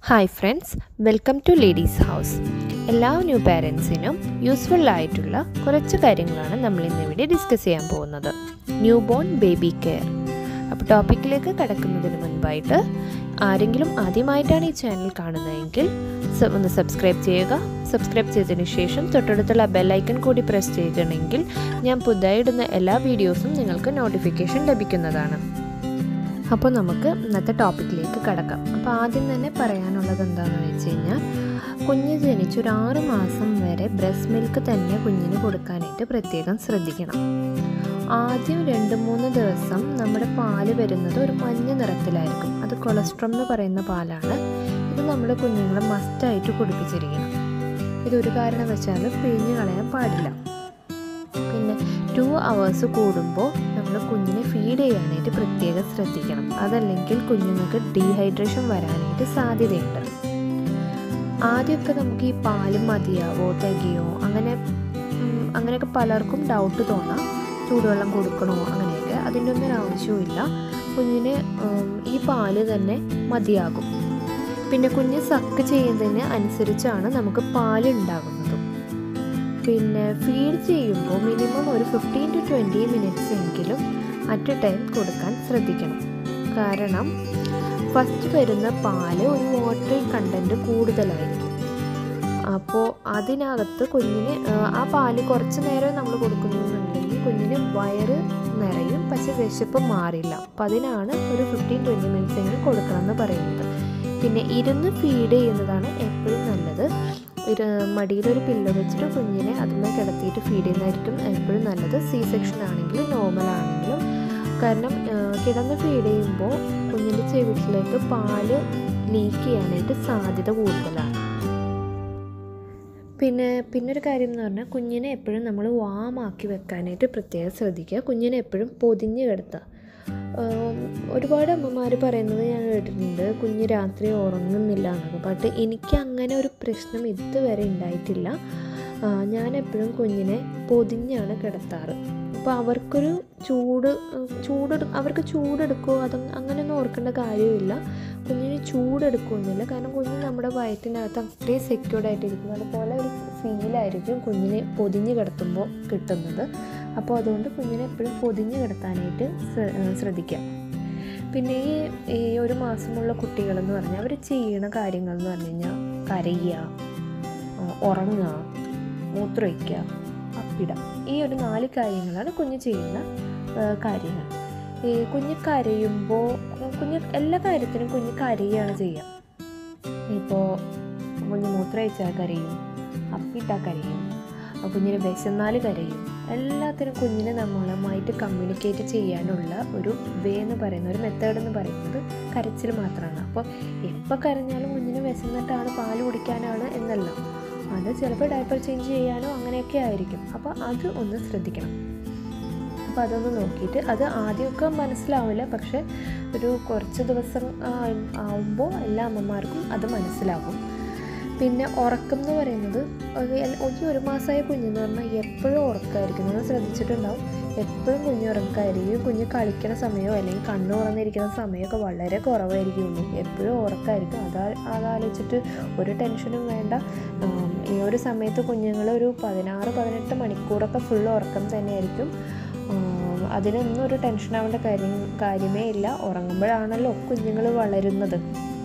hi friends welcome to ladies house എല്ലാ new പാരൻസിനും useful ആയിട്ടുള്ള കുറച്ച് കാര്യങ്ങളാണ് നമ്മൾ ഇന്നിവിടെ ഡിസ്കസ് ചെയ്യാൻ പോകുന്നത് ന്യൂ ബോൺ ബേബി കെയർ അപ്പോൾ ടോപ്പിക്കിലേക്ക് കടക്കുന്നതിന് മുൻപായിട്ട് ആരെങ്കിലും ആദ്യമായിട്ടാണ് ഈ ചാനൽ കാണുന്നതെങ്കിൽ സ- ഒന്ന് സബ്സ്ക്രൈബ് ചെയ്യുക സബ്സ്ക്രൈബ് ചെയ്തതിന് ശേഷം തൊട്ടടുത്തുള്ള ബെല്ലൈക്കൺ കൂടി പ്രസ് ചെയ്യുകയാണെങ്കിൽ ഞാൻ പുതുതായി ഇടുന്ന എല്ലാ വീഡിയോസും നിങ്ങൾക്ക് നോട്ടിഫിക്കേഷൻ ലഭിക്കുന്നതാണ് അപ്പോൾ നമുക്ക് ഇന്നത്തെ ടോപ്പിക്കിലേക്ക് കടക്കാം അപ്പോൾ ആദ്യം തന്നെ പറയാനുള്ളത് എന്താണെന്ന് വെച്ച് കഴിഞ്ഞാൽ കുഞ്ഞ് ജനിച്ച് ഒരു ആറ് മാസം വരെ ബ്രസ്റ്റ് മിൽക്ക് തന്നെ കുഞ്ഞിന് കൊടുക്കാനായിട്ട് പ്രത്യേകം ശ്രദ്ധിക്കണം ആദ്യം രണ്ട് മൂന്ന് ദിവസം നമ്മുടെ പാല് വരുന്നത് ഒരു മഞ്ഞ നിറത്തിലായിരിക്കും അത് കൊളസ്ട്രോം എന്ന് പറയുന്ന പാലാണ് ഇത് നമ്മുടെ കുഞ്ഞുങ്ങളെ മസ്റ്റായിട്ട് കുടിപ്പിച്ചിരിക്കണം ഇതൊരു കാരണവശാലും പിഴിഞ്ഞ് കളയാൻ പാടില്ല പിന്നെ ടു അവേഴ്സ് കൂടുമ്പോൾ നമ്മൾ കുഞ്ഞിനെ ഫീഡ് ചെയ്യാനായിട്ട് പ്രത്യേകം ശ്രദ്ധിക്കണം അതല്ലെങ്കിൽ കുഞ്ഞുങ്ങൾക്ക് ഡീഹൈഡ്രേഷൻ വരാനായിട്ട് സാധ്യതയുണ്ട് ആദ്യമൊക്കെ നമുക്ക് ഈ പാല് മതിയാവോ തികയോ അങ്ങനെ ഉം, അങ്ങനെയൊക്കെ പലർക്കും ഡൗട്ട് തോന്നാം ചൂടുവെള്ളം കൊടുക്കണോ അങ്ങനെയൊക്കെ അതിൻ്റെ ഒന്നും ആവശ്യവുമില്ല കുഞ്ഞിന് ഉം, ഈ പാല് തന്നെ മതിയാകും പിന്നെ കുഞ്ഞ് സക്ക് ചെയ്യുന്നതിന് അനുസരിച്ചാണ് നമുക്ക് പാല് ഉണ്ടാകുന്നതും പിന്നെ ഫീഡ് ചെയ്യുമ്പോൾ മിനിമം ഒരു ഫിഫ്റ്റീൻ ടു ട്വൻറ്റി മിനിറ്റ്സ് എങ്കിലും അറ്റ് എ ടൈം കൊടുക്കാൻ ശ്രദ്ധിക്കണം കാരണം ഫസ്റ്റ് വരുന്ന പാല് ഒരു വാട്ടറി കണ്ടൻറ്റ് കൂടുതലായിരിക്കും അപ്പോൾ അതിനകത്ത് കുഞ്ഞിന് ആ, ആ പാല് കുറച്ച് നേരം നമ്മൾ കൊടുക്കുന്നുണ്ടെങ്കിൽ കുഞ്ഞിന് വയറ് നിറയും പക്ഷെ വിശപ്പ് മാറില്ല അപ്പം അതിനാണ് ഒരു ഫിഫ്റ്റീൻ ട്വൻറ്റി മിനിറ്റ്സ് എങ്കിലും കൊടുക്കണം എന്ന് പറയുന്നത് പിന്നെ ഇരുന്ന് ഫീഡ് ചെയ്യുന്നതാണ് എപ്പോഴും നല്ലത് ഒരു മടിയിലൊരു പില്ലോ വെച്ചിട്ട് കുഞ്ഞിനെ അതിന്മേൽ കിടത്തിയിട്ട് ഫീഡ് ചെയ്യുന്നതായിരിക്കും എപ്പോഴും നല്ലത് സി സെക്ഷൻ ആണെങ്കിലും നോർമൽ ആണെങ്കിലും കാരണം ആ, കിടന്ന് ഫീഡ് ചെയ്യുമ്പോൾ കുഞ്ഞിൻ്റെ ചെവിട്ടിലേക്ക് പാല് ലീക്ക് ചെയ്യാനായിട്ട് സാധ്യത കൂടുതലാണ് പിന്നെ പിന്നൊരു കാര്യം എന്ന് പറഞ്ഞാൽ കുഞ്ഞിനെ എപ്പോഴും നമ്മൾ വാമാക്കി വെക്കാനായിട്ട് പ്രത്യേകം ശ്രദ്ധിക്കുക കുഞ്ഞിനെ എപ്പോഴും പൊതിഞ്ഞ് കിടത്തുക ആം, ഒരുപാട് അമ്മമാർ പറയുന്നത് ഞാൻ കേട്ടിട്ടുണ്ട് കുഞ്ഞ് രാത്രി ഉറങ്ങുന്നില്ല എന്നൊക്കെ ബട്ട് എനിക്ക് അങ്ങനെ ഒരു പ്രശ്നം ഇതുവരെ ഉണ്ടായിട്ടില്ല ആ, ഞാൻ എപ്പോഴും കുഞ്ഞിനെ പൊതിഞ്ഞാണ് കിടത്താറ് അപ്പോൾ അവർക്കൊരു ചൂട് ഉം, ചൂട് അവർക്ക് ചൂടെടുക്കുമോ അത് അങ്ങനെയൊന്നും ഓർക്കേണ്ട കാര്യമില്ല കുഞ്ഞിന് ചൂടെടുക്കുമെന്നില്ല കാരണം കുഞ്ഞ് നമ്മുടെ വയറ്റിനകത്ത് അത്രയും സെക്യൂർഡ് ആയിട്ടിരിക്കും അതുപോലെ ഒരു ഫീലായിരിക്കും കുഞ്ഞിനെ പൊതിഞ്ഞ് കിടത്തുമ്പോൾ കിട്ടുന്നത് അപ്പോൾ അതുകൊണ്ട് കുഞ്ഞിനെ എപ്പോഴും പൊതിഞ്ഞ് കിടത്താനായിട്ട് ശ്ര- ഏഹ് ശ്രദ്ധിക്കാം പിന്നെ ഈ ഈ ഒരു മാസമുള്ള കുട്ടികളെന്ന് പറഞ്ഞാൽ അവർ ചെയ്യണ കാര്യങ്ങൾ എന്ന് പറഞ്ഞു കഴിഞ്ഞാൽ കരയുക ആ, ഉറങ്ങുക മൂത്രമൊഴിക്കുക അപ്പിടുക ഈ ഒരു നാല് കാര്യങ്ങളാണ് കുഞ്ഞ് ചെയ്യുന്ന ഏഹ് കാര്യങ്ങൾ ഈ കുഞ്ഞ് കരയുമ്പോൾ കുഞ്ഞ് എല്ലാ കാര്യത്തിനും കുഞ്ഞ് കരയുകയാണ് ചെയ്യുക ഇപ്പോൾ കുഞ്ഞ് മൂത്രമൊഴിച്ചാൽ കരയും അപ്പിട്ടാൽ കരയും ആ കുഞ്ഞിന് വിശന്നാൽ കരയും എല്ലാത്തിനും കുഞ്ഞിനെ നമ്മളുമായിട്ട് കമ്മ്യൂണിക്കേറ്റ് ചെയ്യാനുള്ള ഒരു വേ എന്ന് പറയുന്ന ഒരു മെത്തേഡ് എന്ന് പറയുന്നത് കരച്ചിൽ മാത്രമാണ് അപ്പോൾ എപ്പോൾ കരഞ്ഞാലും കുഞ്ഞിന് വിശന്നിട്ടാണ് പാല് കുടിക്കാനാണ് എന്നല്ല അത് ചിലപ്പോൾ ഡയപ്പർ ചേഞ്ച് ചെയ്യാനോ അങ്ങനെയൊക്കെ ആയിരിക്കും അപ്പോൾ അത് ഒന്ന് ശ്രദ്ധിക്കണം അപ്പോൾ അതൊന്ന് നോക്കിയിട്ട് അത് ആദ്യമൊക്കെ മനസ്സിലാവില്ല പക്ഷെ ഒരു കുറച്ച് ദിവസം ആവുമ്പോൾ എല്ലാ അമ്മമാർക്കും അത് മനസ്സിലാകും പിന്നെ ഉറക്കം എന്ന് പറയുന്നത് ഒരു എൽ- ഈ ഒരു മാസമായ കുഞ്ഞെന്ന് പറഞ്ഞാൽ എപ്പോഴും ഉറക്കമായിരിക്കും നിങ്ങൾ ശ്രദ്ധിച്ചിട്ടുണ്ടാവും എപ്പോഴും കുഞ്ഞ് ഉറക്കമായിരിക്കും കുഞ്ഞ് കളിക്കണ സമയമോ അല്ലെങ്കിൽ കണ്ണു തുറന്നിരിക്കുന്ന സമയമൊക്കെ വളരെ കുറവായിരിക്കുള്ളൂ എപ്പോഴും ഉറക്കമായിരിക്കും അതാ അതാലോചിച്ചിട്ട് ഒരു ടെൻഷനും വേണ്ട ഉം, ഈ ഒരു സമയത്ത് കുഞ്ഞുങ്ങൾ ഒരു പതിനാറ് പതിനെട്ട് മണിക്കൂറൊക്കെ ഫുൾ ഉറക്കം തന്നെയായിരിക്കും ഉം, അതിനൊന്നും ഒരു ടെൻഷൻ ആവേണ്ട കാര്യം കാര്യമേ ഇല്ല ഉറങ്ങുമ്പോഴാണല്ലോ കുഞ്ഞുങ്ങൾ വളരുന്നത്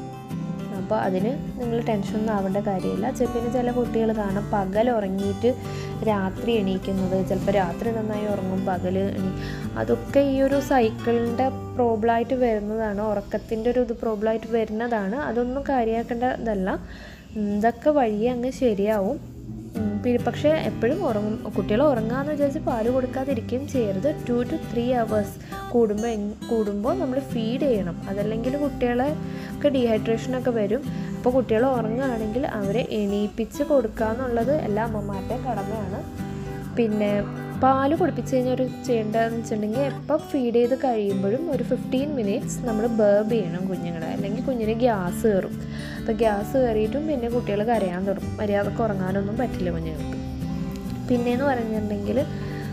അപ്പോൾ അതിന് നിങ്ങൾ ടെൻഷനൊന്നും ആവേണ്ട കാര്യമില്ല ചെ- പിന്നെ ചില കുട്ടികൾ കാണാം പകൽ ഉറങ്ങിയിട്ട് രാത്രി എണീക്കുന്നത് ചിലപ്പോൾ രാത്രി നന്നായി ഉറങ്ങും പകൽ എണീ അതൊക്കെ ഈ ഒരു സൈക്കിളിൻ്റെ പ്രോബ്ലമായിട്ട് വരുന്നതാണ് ഉറക്കത്തിൻ്റെ ഒരു ഇത് പ്രോബ്ലമായിട്ട് വരുന്നതാണ് അതൊന്നും കാര്യമാക്കേണ്ടതല്ല ഉം, ഇതൊക്കെ വഴിയെ അങ്ങ് ശരിയാവും ഉം, പിന്നെ പക്ഷേ എപ്പോഴും ഉറങ്ങും കുട്ടികൾ ഉറങ്ങാന്ന് വിചാരിച്ച് പാല് കൊടുക്കാതിരിക്കുകയും ചെയ്യരുത് ടു ടു ത്രീ അവേഴ്സ് കൂടുമ്പോൾ എങ്- കൂടുമ്പോൾ നമ്മൾ ഫീഡ് ചെയ്യണം അതല്ലെങ്കിൽ കുട്ടികളെ ഒക്കെ ഡീഹൈഡ്രേഷനൊക്കെ വരും അപ്പോൾ കുട്ടികൾ ഉറങ്ങുകയാണെങ്കിൽ അവരെ എണീപ്പിച്ച് കൊടുക്കുക എന്നുള്ളത് എല്ലാ അമ്മമാരുടെയും കടമയാണ് പിന്നെ പാല് കുടിപ്പിച്ച് കഴിഞ്ഞാൽ ഒരു ചെയ്യേണ്ടതെന്ന് വെച്ചിട്ടുണ്ടെങ്കിൽ എപ്പോൾ ഫീഡ് ചെയ്ത് കഴിയുമ്പോഴും ഒരു ഫിഫ്റ്റീൻ മിനിറ്റ്സ് നമ്മൾ ബേബ് ചെയ്യണം കുഞ്ഞുങ്ങളെ അല്ലെങ്കിൽ കുഞ്ഞിന് ഗ്യാസ് കയറും അപ്പോൾ ഗ്യാസ് കയറിയിട്ടും പിന്നെ കുട്ടികൾ കരയാൻ തുടങ്ങും മര്യാദക്ക് ഉറങ്ങാനൊന്നും പറ്റില്ല കുഞ്ഞുങ്ങൾക്ക് പിന്നെയെന്ന് പറഞ്ഞിട്ടുണ്ടെങ്കിൽ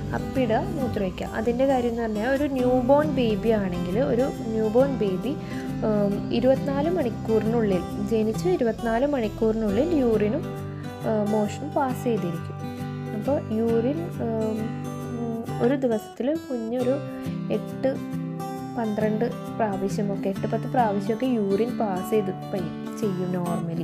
അപ്പിടുക മൂത്രമൊഴിക്കുക അതിൻ്റെ കാര്യം എന്ന് പറഞ്ഞാൽ ഒരു ന്യൂ ബോൺ ബേബി ആണെങ്കിൽ ഒരു ന്യൂ ബോൺ ബേബി ഉം, ഇരുപത്തിനാല് മണിക്കൂറിനുള്ളിൽ ജനിച്ച് ഇരുപത്തിനാല് മണിക്കൂറിനുള്ളിൽ യൂറിനും മോഷനും പാസ് ചെയ്തിരിക്കും അപ്പോൾ യൂറിൻ ഉം, ഉം, ഒരു ദിവസത്തിൽ കുഞ്ഞൊരു എട്ട് പന്ത്രണ്ട് പ്രാവശ്യമൊക്കെ എട്ട് പത്ത് പ്രാവശ്യമൊക്കെ യൂറിൻ പാസ് ചെയ്ത് പയ്യ- ചെയ്യും നോർമലി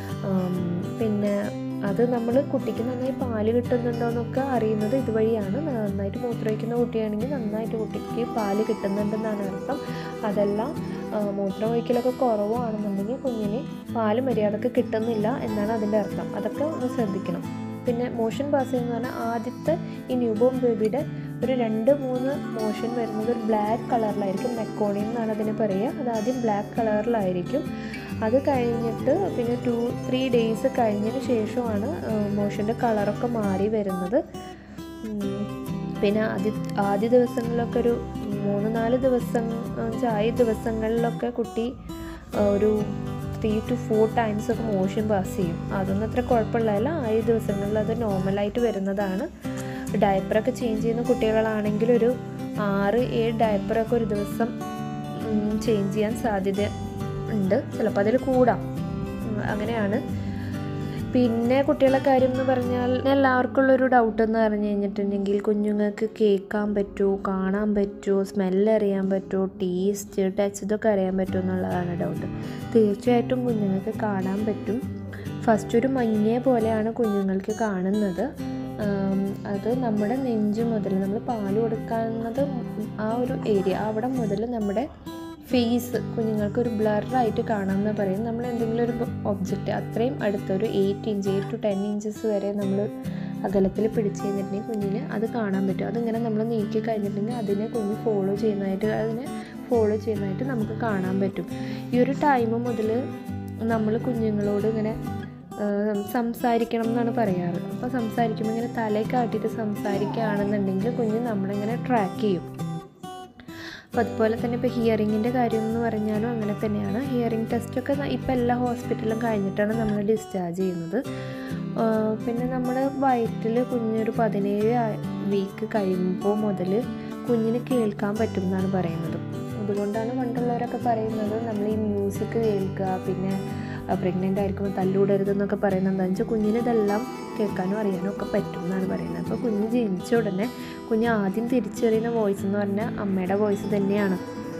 പിന്നെ അത് നമ്മൾ കുട്ടിക്ക് നന്നായി പാല് കിട്ടുന്നുണ്ടോ എന്നൊക്കെ അറിയുന്നത് ഇതുവഴിയാണ് നന്നായിട്ട് മൂത്രമൊഴിക്കുന്ന കുട്ടിയാണെങ്കിൽ നന്നായിട്ട് കുട്ടിക്ക് പാല് കിട്ടുന്നുണ്ടെന്നാണ് അർത്ഥം അതെല്ലാം ആ, മൂത്രം ഒഴിക്കലൊക്കെ കുറവാണെന്നുണ്ടെങ്കിൽ കുഞ്ഞിന് പാല് മര്യാദക്ക് കിട്ടുന്നില്ല എന്നാണ് അതിൻ്റെ അർത്ഥം അതൊക്കെ ഒന്ന് ശ്രദ്ധിക്കണം പിന്നെ മോഷൻ പാസ് ചെയ്യുന്ന പറഞ്ഞാൽ ആദ്യത്തെ ഈ ന്യൂബോൺ ബേബിയുടെ ഒരു രണ്ട് മൂന്ന് മോഷൻ വരുന്നത് ഒരു ബ്ലാക്ക് കളറിലായിരിക്കും മെക്കോണിയം എന്നാണ് അതിന് പറയുക അത് ആദ്യം ബ്ലാക്ക് കളറിലായിരിക്കും അത് കഴിഞ്ഞിട്ട് പിന്നെ ടു ത്രീ ഡേയ്സ് കഴിഞ്ഞതിന് ശേഷമാണ് മോഷൻ്റെ കളറൊക്കെ മാറി വരുന്നത് ഉം, പിന്നെ ആദ്യ ആദ്യ ദിവസങ്ങളിലൊക്കെ ഒരു മൂന്ന് നാല് ദിവസം ചായ ദിവസങ്ങളിലൊക്കെ കുട്ടി ആ, ഒരു ത്രീ ടു ഫോർ ടൈംസ് ഒക്കെ മോഷൻ പാസ് ചെയ്യും അതൊന്നും അത്ര കുഴപ്പമുള്ളതല്ല ആദ്യ ദിവസങ്ങളിൽ അത് നോർമലായിട്ട് വരുന്നതാണ് ഡയപ്പറൊക്കെ ചേഞ്ച് ചെയ്യുന്ന കുട്ടികളാണെങ്കിൽ ഒരു ആറ് ഏഴ് ഡയപ്പറൊക്കെ ഒരു ദിവസം ചേഞ്ച് ചെയ്യാൻ സാധ്യത ഉണ്ട് ചിലപ്പോൾ അതിൽ കൂടാം ഉം, അങ്ങനെയാണ് പിന്നെ കുട്ടികളെ കാര്യം എന്ന് പറഞ്ഞാൽ എല്ലാവർക്കും ഉള്ളൊരു ഡൗട്ട് എന്ന് പറഞ്ഞു കഴിഞ്ഞിട്ടുണ്ടെങ്കിൽ കുഞ്ഞുങ്ങൾക്ക് കേൾക്കാൻ പറ്റുമോ കാണാൻ പറ്റുമോ സ്മെല്ല് അറിയാൻ പറ്റുമോ ടേസ്റ്റ് ടച്ച് ഇതൊക്കെ അറിയാൻ പറ്റുമോ എന്നുള്ളതാണ് ഡൗട്ട് തീർച്ചയായിട്ടും കുഞ്ഞുങ്ങൾക്ക് കാണാൻ പറ്റും ഫസ്റ്റ് ഒരു മഞ്ഞയെ പോലെയാണ് കുഞ്ഞുങ്ങൾക്ക് കാണുന്നത് ആം, അത് നമ്മുടെ നെഞ്ച് മുതൽ നമ്മൾ പാല് കൊടുക്കുന്നത് ആ ഒരു ഏരിയ അവിടെ മുതൽ നമ്മുടെ ഫേസ് കുഞ്ഞുങ്ങൾക്ക് ഒരു ബ്ലറായിട്ട് കാണാമെന്ന് പറയും നമ്മൾ എന്തെങ്കിലും ഒരു ഒബ്ജക്റ്റ് അത്രയും അടുത്തൊരു eight inch eight to ten inches വരെ നമ്മൾ അകലത്തിൽ പിടിച്ച് കഴിഞ്ഞിട്ടുണ്ടെങ്കിൽ കുഞ്ഞിന് അത് കാണാൻ പറ്റും അതിങ്ങനെ നമ്മൾ നീക്കി കഴിഞ്ഞിട്ടുണ്ടെങ്കിൽ അതിനെ കുഞ്ഞ് ഫോളോ ചെയ്യുന്നതായിട്ട് അതിനെ ഫോളോ ചെയ്യുന്നതായിട്ട് നമുക്ക് കാണാൻ പറ്റും ഈ ഒരു ടൈം മുതൽ നമ്മൾ കുഞ്ഞുങ്ങളോട് ഇങ്ങനെ ആ, സംസാരിക്കണം എന്നാണ് പറയാറ് അപ്പോൾ സംസാരിക്കുമ്പോൾ ഇങ്ങനെ തലയിൽ കാട്ടിയിട്ട് സംസാരിക്കുകയാണെന്നുണ്ടെങ്കിൽ കുഞ്ഞ് നമ്മളിങ്ങനെ ട്രാക്ക് ചെയ്യും അപ്പോൾ അതുപോലെ തന്നെ ഇപ്പോൾ ഹിയറിങ്ങിൻ്റെ കാര്യം എന്ന് പറഞ്ഞാലും അങ്ങനെ തന്നെയാണ് ഹിയറിംഗ് ടെസ്റ്റൊക്കെ ഇപ്പോൾ എല്ലാ ഹോസ്പിറ്റലിലും കഴിഞ്ഞിട്ടാണ് നമ്മൾ ഡിസ്ചാർജ് ചെയ്യുന്നത് ആ, പിന്നെ നമ്മൾ വയറ്റിൽ കുഞ്ഞൊരു പതിനേഴ് വീക്ക് കഴിയുമ്പോൾ മുതൽ കുഞ്ഞിന് കേൾക്കാൻ പറ്റും എന്നാണ് പറയുന്നത് അതുകൊണ്ടാണ് പണ്ടുള്ളവരൊക്കെ പറയുന്നത് നമ്മൾ ഈ മ്യൂസിക് കേൾക്കുക പിന്നെ പ്രഗ്നൻ്റ് ആയിരിക്കുമ്പോൾ തല്ലൂടരുത് എന്നൊക്കെ പറയുന്നത് എന്താണെന്ന് വെച്ചാൽ കുഞ്ഞിന് ഇതെല്ലാം കേൾക്കാനും അറിയാനും ഒക്കെ പറ്റും എന്നാണ് പറയുന്നത് അപ്പോൾ കുഞ്ഞ് ജനിച്ച ഉടനെ കുഞ്ഞ് ആദ്യം തിരിച്ചറിയുന്ന വോയിസ് എന്ന് പറഞ്ഞാൽ അമ്മയുടെ വോയിസ് തന്നെയാണ്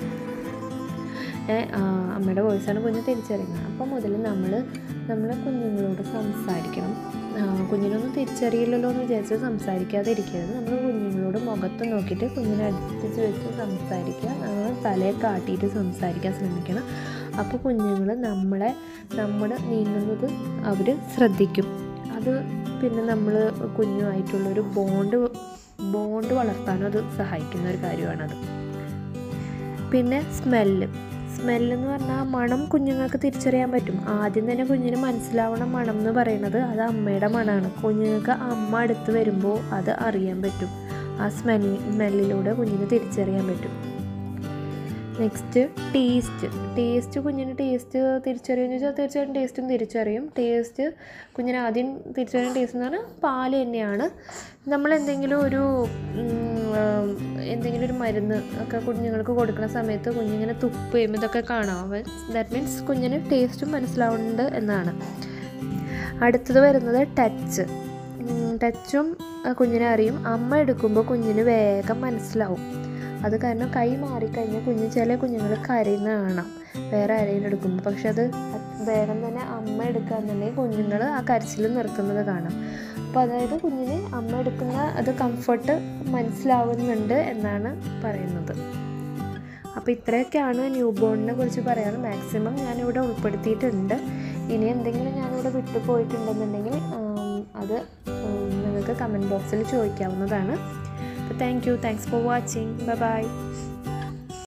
ഏ, ആ, അമ്മയുടെ വോയിസാണ് കുഞ്ഞ് തിരിച്ചറിയുന്നത് അപ്പോൾ മുതൽ നമ്മൾ നമ്മൾ കുഞ്ഞുങ്ങളോട് സംസാരിക്കണം ആ, കുഞ്ഞിനൊന്നും തിരിച്ചറിയില്ലല്ലോ എന്ന് വിചാരിച്ച് സംസാരിക്കാതെ ഇരിക്കരുത് നമ്മൾ കുഞ്ഞുങ്ങളോട് മുഖത്ത് നോക്കിയിട്ട് കുഞ്ഞിനെ അടുപ്പിച്ച് വെച്ച് സംസാരിക്കുക നമ്മൾ തലയെ കാട്ടിയിട്ട് സംസാരിക്കാൻ ശ്രമിക്കണം അപ്പോൾ കുഞ്ഞുങ്ങൾ നമ്മളെ നമ്മൾ നീങ്ങുന്നത് അവർ ശ്രദ്ധിക്കും അത് പിന്നെ നമ്മൾ കുഞ്ഞുമായിട്ടുള്ളൊരു ബോണ്ട് ബോണ്ട് വളർത്താനും അത് സഹായിക്കുന്ന ഒരു കാര്യമാണത് പിന്നെ സ്മെല്ല് സ്മെല്ലെന്ന് പറഞ്ഞാൽ മണം കുഞ്ഞുങ്ങൾക്ക് തിരിച്ചറിയാൻ പറ്റും ആദ്യം തന്നെ കുഞ്ഞിന് മനസ്സിലാവണ മണം എന്ന് പറയുന്നത് അത് അമ്മയുടെ മണമാണ് കുഞ്ഞുങ്ങൾക്ക് അമ്മ അടുത്ത് വരുമ്പോൾ അത് അറിയാൻ പറ്റും ആ സ്മെൽ സ്മെല്ലിലൂടെ കുഞ്ഞിന് തിരിച്ചറിയാൻ പറ്റും നെക്സ്റ്റ് ടേസ്റ്റ് ടേസ്റ്റ് കുഞ്ഞിന് ടേസ്റ്റ് തിരിച്ചറിയുമെന്ന് ചോദിച്ചാൽ തീർച്ചയായിട്ടും ടേസ്റ്റും തിരിച്ചറിയും ടേസ്റ്റ് കുഞ്ഞിന് ആദ്യം തിരിച്ചറിയുന്ന ടേസ്റ്റ് എന്ന് പറഞ്ഞാൽ പാല് തന്നെയാണ് നമ്മൾ എന്തെങ്കിലും ഒരു ഉം, ആം, എന്തെങ്കിലും ഒരു മരുന്ന് ഒക്കെ കുഞ്ഞുങ്ങൾക്ക് കൊടുക്കുന്ന സമയത്ത് കുഞ്ഞിങ്ങനെ തുപ്പയും ഇതൊക്കെ കാണാം ദാറ്റ് മീൻസ് കുഞ്ഞിന് ടേസ്റ്റും മനസ്സിലാവുന്നുണ്ട് എന്നാണ് അടുത്തത് വരുന്നത് ടച്ച് ടച്ചും കുഞ്ഞിനെ അറിയും അമ്മ എടുക്കുമ്പോൾ കുഞ്ഞിന് വേഗം മനസ്സിലാവും അത് കാരണം കൈ മാറിക്കഴിഞ്ഞാൽ കുഞ്ഞ് ചില കുഞ്ഞുങ്ങൾ കരയുന്ന കാണാം വേറെ ആരെങ്കിലും എടുക്കുമ്പോൾ പക്ഷെ അത് വേഗം തന്നെ അമ്മ എടുക്കാന്നുണ്ടെങ്കിൽ കുഞ്ഞുങ്ങൾ ആ കരച്ചിൽ നിർത്തുന്നത് കാണാം അപ്പോൾ അതായത് കുഞ്ഞിന് അമ്മ എടുക്കുന്ന അത് കംഫർട്ട് മനസ്സിലാവുന്നുണ്ട് എന്നാണ് പറയുന്നത് അപ്പോൾ ഇത്രയൊക്കെയാണ് ന്യൂ ബോണിനെ കുറിച്ച് പറയാറ് മാക്സിമം ഞാനിവിടെ ഉൾപ്പെടുത്തിയിട്ടുണ്ട് ഇനി എന്തെങ്കിലും ഞാനിവിടെ വിട്ടു പോയിട്ടുണ്ടെന്നുണ്ടെങ്കിൽ ആം, അത് ഉം, നിങ്ങൾക്ക് കമൻറ്റ് ബോക്സിൽ ചോദിക്കാവുന്നതാണ് അപ്പോൾ thank you thanks for watching bye by